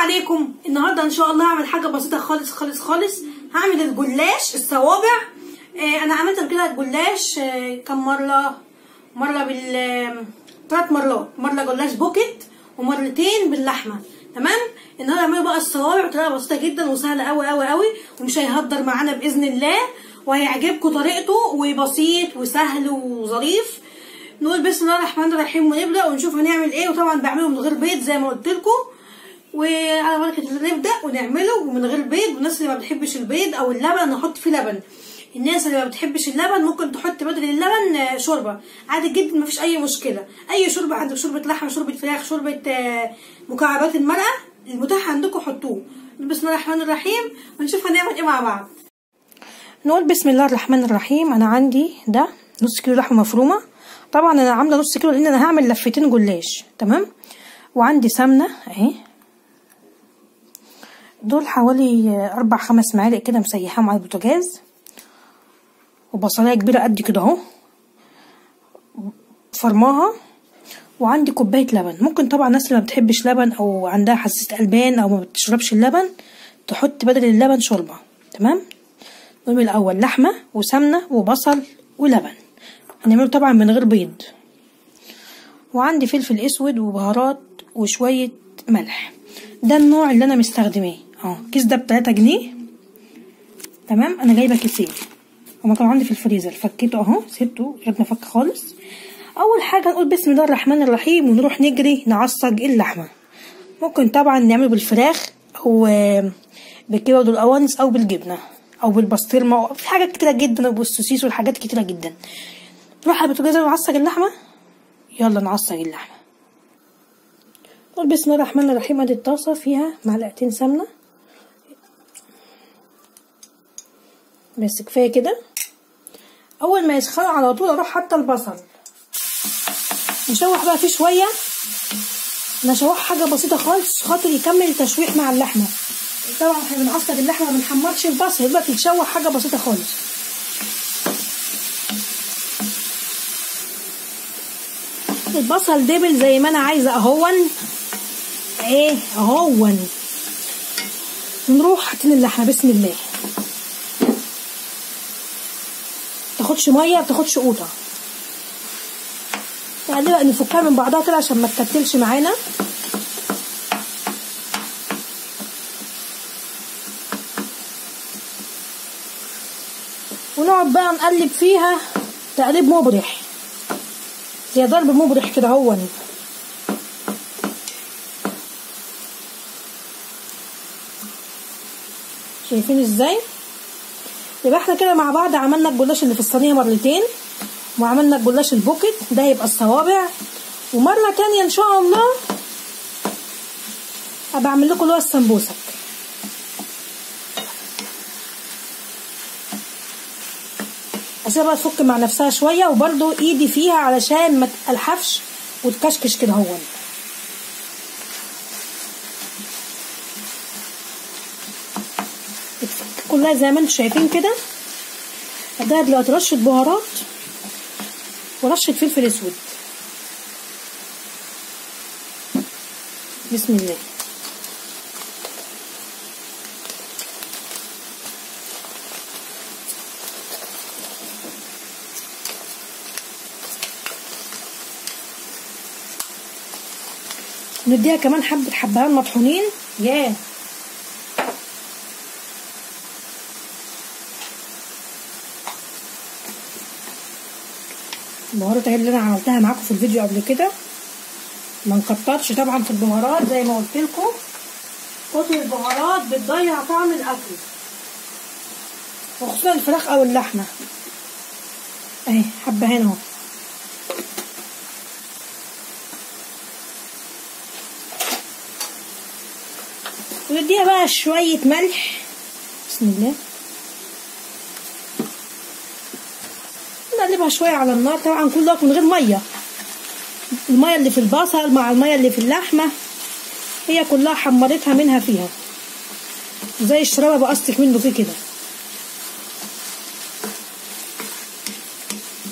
عليكم النهارده ان شاء الله هعمل حاجه بسيطه خالص خالص خالص هعمل الجلاش الصوابع آه انا عملت قبل كده الجلاش آه كم مره مره بال ثلاث مرات مره جلاش بوكيت ومرتين باللحمه تمام النهارده هعمل بقى الصوابع بطريقه بسيطه جدا وسهله قوي قوي قوي ومش هيهدر معانا باذن الله وهيعجبكم طريقته وبسيط وسهل وظريف نقول بسم الله الرحمن الرحيم ونبدا ونشوف هنعمل ايه وطبعا بعمله من غير بيض زي ما قلت لكم وعلى بركه الله نبدا ونعمله ومن غير بيض والناس اللي ما بتحبش البيض او اللبن نحط فيه لبن الناس اللي ما بتحبش اللبن ممكن تحط بدل اللبن شوربه عادي جدا مفيش اي مشكله اي شوربه عندك شوربه لحمه شوربه فراخ شوربه مكعبات المرقه المتاح عندكم حطوه بسم الله الرحمن الرحيم ونشوف هنعمل ايه مع بعض نقول بسم الله الرحمن الرحيم انا عندي ده نص كيلو لحمه مفرومه طبعا انا عامله نص كيلو لان انا هعمل لفتين جلاش تمام وعندي سمنه اهي دول حوالي اربع خمس معالق كده مسيحاهم على البوتاجاز وبصلايه كبيره قد كده اهو فرماها وعندي كوبايه لبن ممكن طبعا الناس اللي ما بتحبش لبن او عندها حساسيه البان او ما بتشربش اللبن تحط بدل اللبن شوربه تمام نقول الاول لحمه وسمنه وبصل ولبن هنعمله طبعا من غير بيض وعندي فلفل اسود وبهارات وشويه ملح ده النوع اللي انا مستخدماه اه الكيس ده بتلاتة جنيه تمام انا جايبه كيسين هما كانوا عندي في الفريزر فكيته اهو سبته لغايه ما فك خالص اول حاجه نقول بسم الله الرحمن الرحيم ونروح نجري نعصج اللحمه ممكن طبعا نعمله بالفراخ او بالكبد والقوانص او بالجبنه او بالبسطرمه في حاجات كتيره جدا وبالسوسيس والحاجات كتيره جدا نروح على البوتاجاز نعصج اللحمه يلا نعصج اللحمه نقول بسم الله الرحمن الرحيم ادي الطاسه فيها معلقتين سمنه بس كفايه كده اول ما يسخن على طول اروح حاطه البصل نشوح بقى فيه شويه نشوح حاجه بسيطه خالص خاطر يكمل التشويح مع اللحمه طبعا احنا بنعصر اللحمه ما بنحمرش البصل يبقى تتشوح حاجه بسيطه خالص البصل دبل زي ما انا عايزه اهون ايه اهون نروح حاطين اللحمه بسم الله تاخدش ميه تاخدش قوطه يعني بقى نفكها من بعضها كده عشان ما تكتلش معانا ونقعد بقى نقلب فيها تقليب مبرح زي ضرب مبرح كده هون شايفين ازاي يبقى احنا كده مع بعض عملنا الجلاش اللي في الصينيه مرتين وعملنا الجلاش البوكيت ده يبقى الصوابع ومره تانية ان شاء الله ابقى اعمل لكم اللي هو السمبوسك اسيبها بقى تفك مع نفسها شويه وبرده ايدي فيها علشان ما تلحفش وتكشكش كده هون كلها زي ما انتم شايفين كده اديها دلوقتي رشه بهارات ورشه فلفل اسود بسم الله نديها كمان حبة حبهان مطحونين ياه البهارات اهي اللي انا عملتها معاكم في الفيديو قبل كده ما نكترش طبعا في البهارات زي ما قلت لكم كتر البهارات بتضيع طعم الاكل وخصوصا الفراخ او اللحمه اهي حبهان اهو ونديها بقى شوية ملح بسم الله نقلبها شوية على النار طبعا كل ده من غير مية المية اللي في البصل مع المية اللي في اللحمة هي كلها حمرتها منها فيها زي الشرابة بقصتك منه فيه كده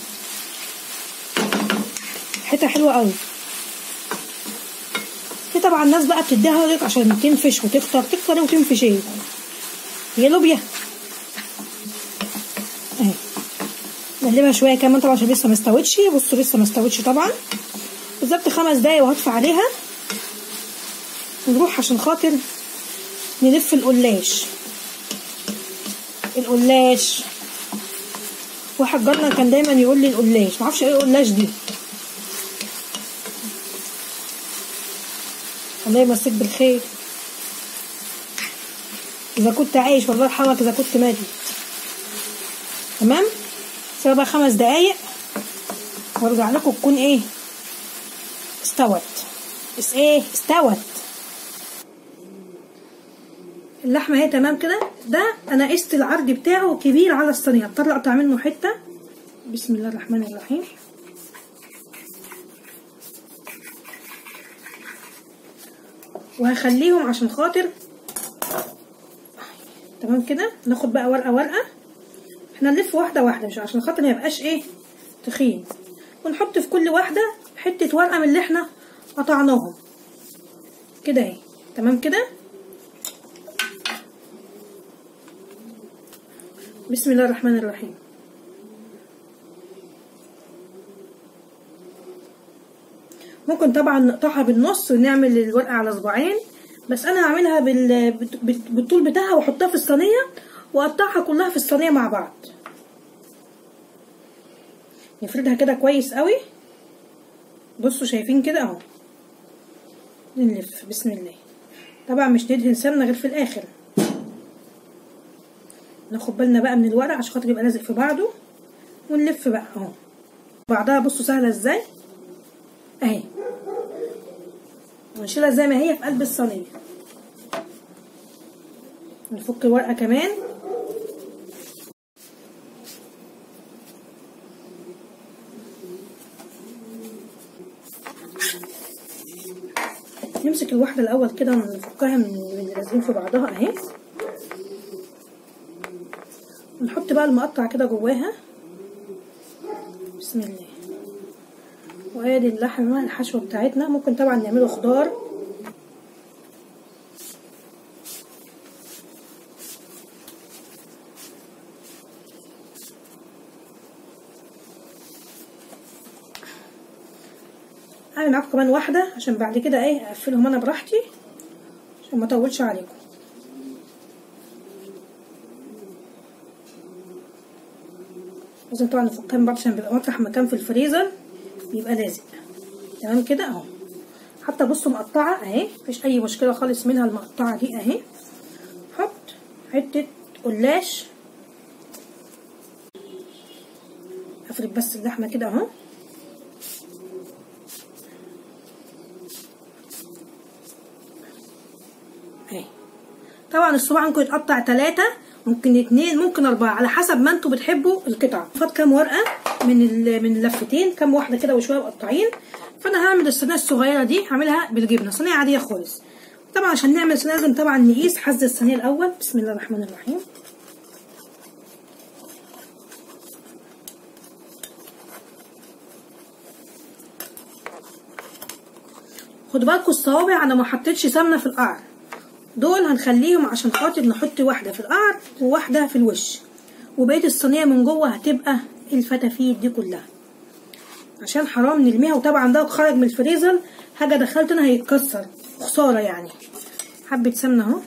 حتة حلوة قوي في طبعا طبعا الناس بقى بتديها ريق عشان تنفش وتكتر تكتر إيه وتنفش ايه هي لوبيا اهي نقلبها شويه كمان طبعا عشان لسه ما استوتش بصوا لسه ما استوتش طبعا بالظبط خمس دقايق وهطفي عليها نروح عشان خاطر نلف القلاش القلاش واحد جارنا كان دايما يقول لي القلاش معرفش ايه القلاش دي الله يمسك بالخير اذا كنت عايش والله يرحمك اذا كنت ميت تمام سيبها بقى خمس دقايق وارجع لكم تكون ايه استوت بس ايه استوت اللحمه اهي تمام كده ده انا قست العرض بتاعه كبير على الصينيه اضطر اقطع منه حته بسم الله الرحمن الرحيم وهخليهم عشان خاطر تمام كده ناخد بقى ورقه ورقه احنا نلف واحده واحده مش عشان خاطر ما يبقاش ايه تخين ونحط في كل واحده حته ورقه من اللي احنا قطعناهم كده اهي تمام كده بسم الله الرحمن الرحيم ممكن طبعا نقطعها بالنص ونعمل الورقة على صباعين بس انا هعملها بال... بال- بالطول بتاعها واحطها في الصينية واقطعها كلها في الصينية مع بعض نفردها كده كويس قوي بصوا شايفين كده اهو نلف بسم الله طبعا مش ندهن سمنة غير في الاخر ناخد بالنا بقى من الورق عشان خاطر يبقى لازق في بعضه ونلف بقى اهو بعضها بصوا سهله ازاي اهي ونشيلها زي ما هي في قلب الصينيه نفك الورقه كمان نمسك الواحده الاول كده ونفكها من من اللي لازقين في بعضها اهي نحط بقى المقطع كده جواها بسم الله وادي اللحمه الحشوه بتاعتنا ممكن طبعا نعمله خضار اعمل معاكم كمان واحده عشان بعد كده ايه اقفلهم انا براحتي عشان ما اطولش عليكم لازم طبعا نفكها من بعض عشان بيبقى مطرح مكان في الفريزر بيبقى لازق تمام كده اهو حتى بصوا مقطعه اهي مفيش اي مشكله خالص منها المقطعه دي اهي حط حته قلاش افرد بس اللحمه كده اهو اهي طبعا الصباع ممكن يتقطع تلاتة ممكن اتنين ممكن اربعة على حسب ما انتوا بتحبوا القطع فات كام ورقة من ال- من اللفتين كام واحدة كده وشوية مقطعين فانا هعمل الصينية الصغيرة دي هعملها بالجبنة صينية عادية خالص طبعا عشان نعمل صينية لازم طبعا نقيس حز الصينية الاول بسم الله الرحمن الرحيم خدوا بالكم الصوابع انا ما حطيتش سمنه في القعر دول هنخليهم عشان خاطر نحط واحده في القعر وواحده في الوش وبقيه الصينيه من جوه هتبقى الفتافيت دي كلها عشان حرام نرميها وطبعا ده خرج من الفريزر حاجه دخلت انا هيتكسر خساره يعني حبه سمنه اهو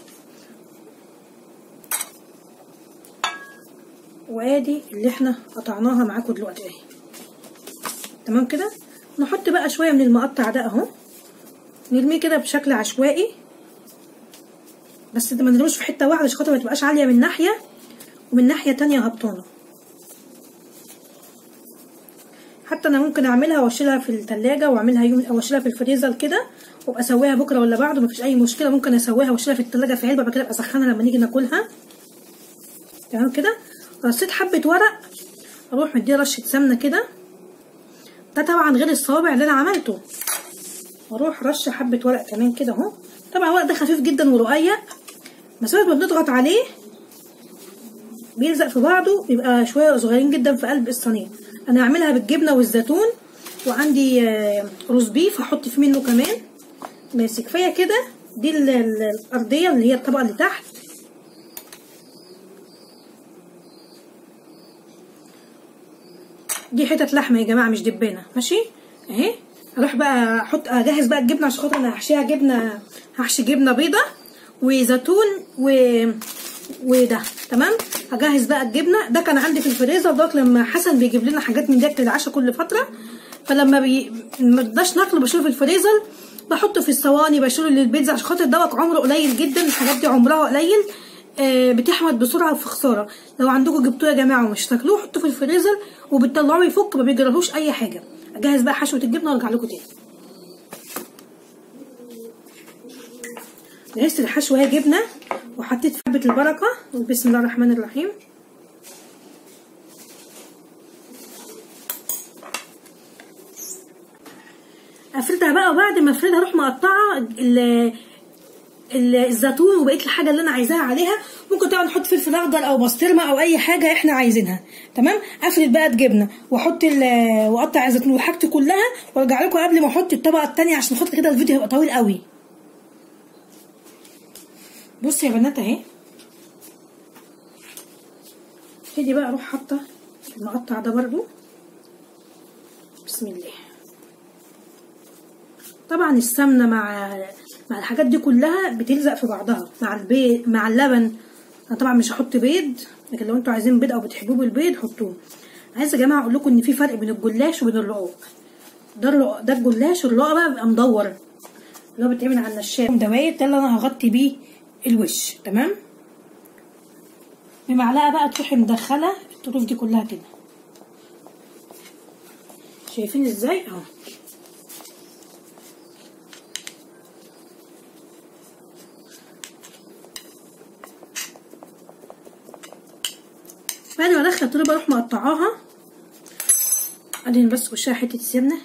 وادي اللي احنا قطعناها معاكم دلوقتي اهي تمام كده نحط بقى شويه من المقطع ده اهو نرميه كده بشكل عشوائي بس ما نرموش في حته واحده عشان خاطر ما تبقاش عاليه من ناحيه ومن ناحيه تانية هبطانه حتى انا ممكن اعملها واشيلها في التلاجة واعملها يوم او اشيلها في الفريزر كده وابقى اسويها بكره ولا بعده مفيش اي مشكله ممكن اسويها واشيلها في التلاجة في علبه بعد كده ابقى اسخنها لما نيجي ناكلها تمام كده رصيت حبه ورق اروح مديه رشه سمنه كده ده طبعا غير الصوابع اللي انا عملته واروح رشه حبه ورق كمان كده اهو طبعا الورق ده خفيف جدا ورقيق بس لما بنضغط عليه بيلزق في بعضه بيبقى شويه صغيرين جدا في قلب الصينيه انا هعملها بالجبنه والزيتون وعندي آه، روز بيف هحط فيه منه كمان بس كفايه كده دي ال- ال- الارضيه اللي هي الطبقه اللي تحت دي حتت لحمه يا جماعه مش دبانه ماشي اهي اروح بقى احط اجهز بقى الجبنه عشان خاطر انا هحشيها جبنه هحشي جبنه بيضه وزيتون و وده تمام هجهز بقى الجبنه ده كان عندي في الفريزر دوت لما حسن بيجيب لنا حاجات من ديت العشاء كل فتره فلما بي... ما رضاش ناكله بشيله في الفريزر بحطه في الصواني بشيله للبيتزا عشان خاطر دوت عمره قليل جدا الحاجات دي عمرها قليل آه بتحمض بسرعه في خساره لو عندكم جبتوه يا جماعه ومش تاكلوه حطوه في الفريزر وبتطلعوه يفك ما بيجرالهوش اي حاجه اجهز بقى حشوه الجبنه وارجع لكم تاني جهزت الحشوه هي جبنه وحطيت في حبه البركه بسم الله الرحمن الرحيم افردها بقى وبعد ما افردها اروح مقطعه ال- ال- الزيتون وبقيه الحاجه اللي انا عايزاها عليها ممكن طبعا نحط فلفل اخضر او بسطرمه او اي حاجه احنا عايزينها تمام افرد بقى الجبنه واحط ال- واقطع الزيتون وحاجتي كلها وارجع لكم قبل ما احط الطبقه التانية عشان خاطر كده الفيديو هيبقى طويل قوي بص يا بنات اهي ابتدي بقى اروح حاطه المقطع ده برضو بسم الله طبعا السمنه مع مع الحاجات دي كلها بتلزق في بعضها مع البيض مع اللبن انا طبعا مش هحط بيض لكن لو انتوا عايزين بيض او بتحبوه بالبيض حطوه عايزه يا جماعه اقول لكم ان في فرق بين الجلاش وبين الرقاق ده الرقاق ده الجلاش الرقاق بقى بيبقى مدور اللي هو بيتعمل على النشاب دواير ده اللي انا هغطي بيه الوش تمام بمعلقه بقى تروحي مدخله الطروف دي كلها كده شايفين ازاي اهو بعد ما ادخل الطروف بروح مقطعاها ادهن بس وشها حته سمنه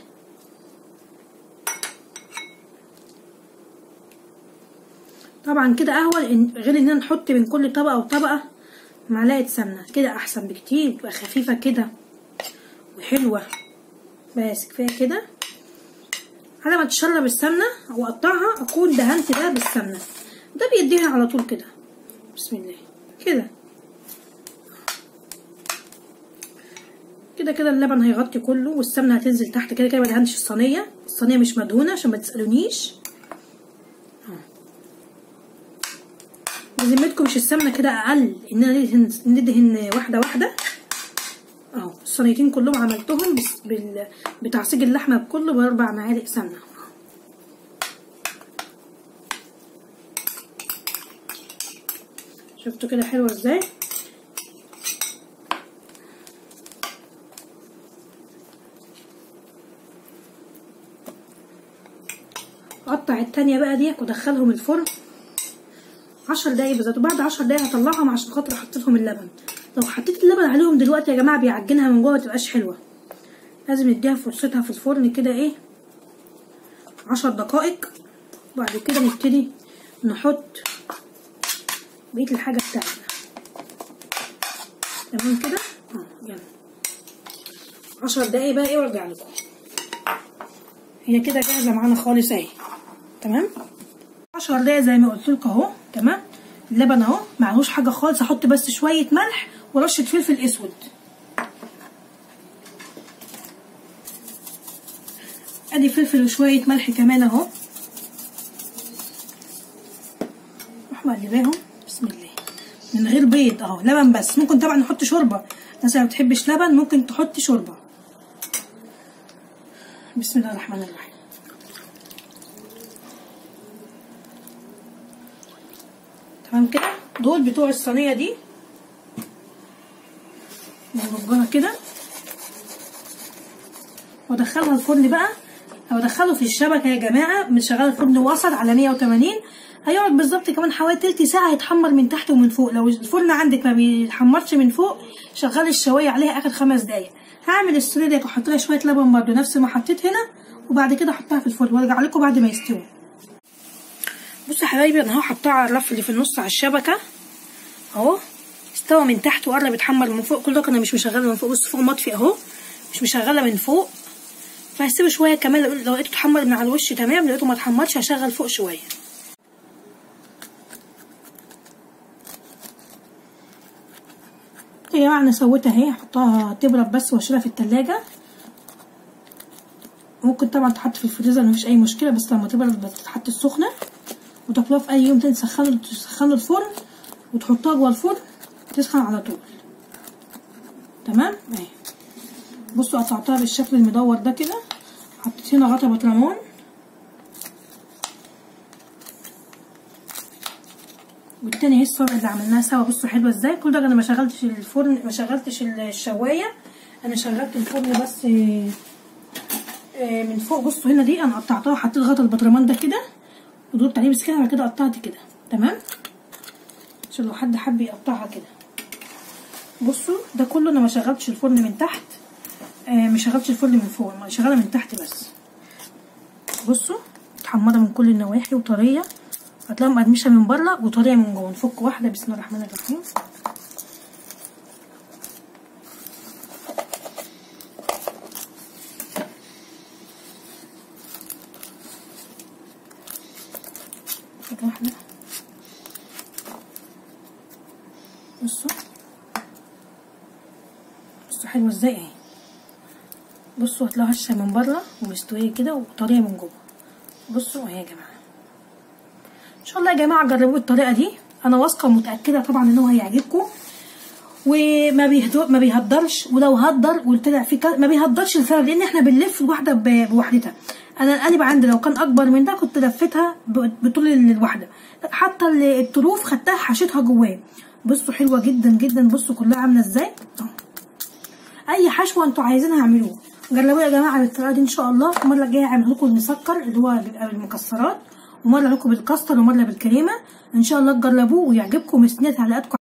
طبعا كده اهون إن غير ان نحط بين كل طبقه وطبقه معلقه سمنه كده احسن بكتير تبقى خفيفه كده وحلوه بس كفايه كده على ما تشرب السمنه واقطعها اكون دهنت ده بالسمنه ده بيديها على طول كده بسم الله كده كده كده اللبن هيغطي كله والسمنه هتنزل تحت كده كده ما دهنتش الصينيه الصينيه مش مدهونه عشان ما تسالونيش بذمتكم مش السمنه كده اقل اننا ندهن ندهن واحده واحده اهو الصينيتين كلهم عملتهم بس بال... بتعصيج اللحمه بكله باربع معالق سمنه شفتوا كده حلوه ازاي اقطع التانية بقى ديت وادخلهم الفرن عشر دقايق بالظبط وبعد عشر دقايق هطلعهم عشان خاطر احط لهم اللبن لو حطيت اللبن عليهم دلوقتي يا جماعه بيعجنها من جوه متبقاش حلوه لازم نديها فرصتها في الفرن كده ايه عشر دقائق وبعد كده نبتدي نحط بقيه الحاجه بتاعتنا تمام كده اه يلا عشر دقايق بقى ايه وارجع لكم هي كده جاهزه معانا خالص اهي تمام عشر دقايق زي ما قلت لكم اهو تمام اللبن اهو معلوش حاجه خالص احط بس شويه ملح ورشه فلفل اسود ادي فلفل وشويه ملح كمان اهو اروح مقلباهم بسم الله من غير بيض اهو لبن بس ممكن طبعا نحط شوربه الناس اللي ما بتحبش لبن ممكن تحط شوربه بسم الله الرحمن الرحيم تمام كده دول بتوع الصينيه دي نرجها كده وادخلها الفرن بقى او ادخله في الشبكه يا جماعه مشغله الفرن وسط على 180 هيقعد بالظبط كمان حوالي تلت ساعه يتحمر من تحت ومن فوق لو الفرن عندك ما بيتحمرش من فوق شغل الشوايه عليها اخر خمس دقايق هعمل السوري دي واحط لها شويه لبن برده نفس ما حطيت هنا وبعد كده احطها في الفرن وارجع لكم بعد ما يستوي بصوا يا حبايبي انا اهو حطها على الرف اللي في النص على الشبكه اهو استوى من تحت وقرب يتحمر من فوق كل ده انا مش مشغله من فوق بص فوق مطفي اهو مش مشغله من فوق فهسيبه شويه كمان لو لو لقيته اتحمر من على الوش تمام لقيته ما اتحمرش هشغل فوق شويه يا جماعه انا سويتها اهي هحطها تبرد بس واشيلها في التلاجة ممكن طبعا تحط في الفريزر مفيش اي مشكله بس لما تبرد بتتحط السخنه وتاكلوها في اي يوم تاني تسخنوا تسخنوا الفرن وتحطوها جوه الفرن تسخن على طول تمام اهي بصوا قطعتها بالشكل المدور ده كده حطيت هنا غطا بطرمان والتاني اهي الصبع اللي عملناها سوا بصوا حلوه ازاي كل ده انا ما شغلتش الفرن ما شغلتش الشوايه انا شغلت الفرن بس من فوق بصوا هنا دي انا قطعتها حطيت غطا البطرمان ده كده وضربت عليه بس كده بعد كده قطعت كده تمام عشان لو حد حب يقطعها كده بصوا ده كله انا ما شغلتش الفرن من تحت آه ما شغلتش الفرن من فوق ما شغاله من تحت بس بصوا متحمره من كل النواحي وطريه هتلاقيها مقرمشه من بره وطريه من جوه نفك واحده بسم الله الرحمن الرحيم واحده بصوا بصوا حلوه ازاي اهي بصوا هتلاقوها هشه من بره ومستويه كده وطريه من جوه بصوا اهي يا جماعه ان شاء الله يا جماعه جربوا الطريقه دي انا واثقه ومتاكده طبعا ان هو هيعجبكم وما بيهدر ما بيهدرش ولو هدر وطلع فيه ما بيهدرش الفرد لان احنا بنلف الواحده بوحدتها انا القالب عندي لو كان اكبر من ده كنت لفتها بطول الواحده حتى الطروف خدتها حشيتها جواه بصوا حلوه جدا جدا بصوا كلها عامله ازاي اي حشوه انتوا عايزينها اعملوها جربوها يا جماعه بالطريقه دي ان شاء الله المره الجايه هعمل لكم المسكر اللي هو بيبقى بالمكسرات ومره لكم بالكاستر ومره بالكريمه ان شاء الله تجربوه ويعجبكم مستنيه تعليقاتكم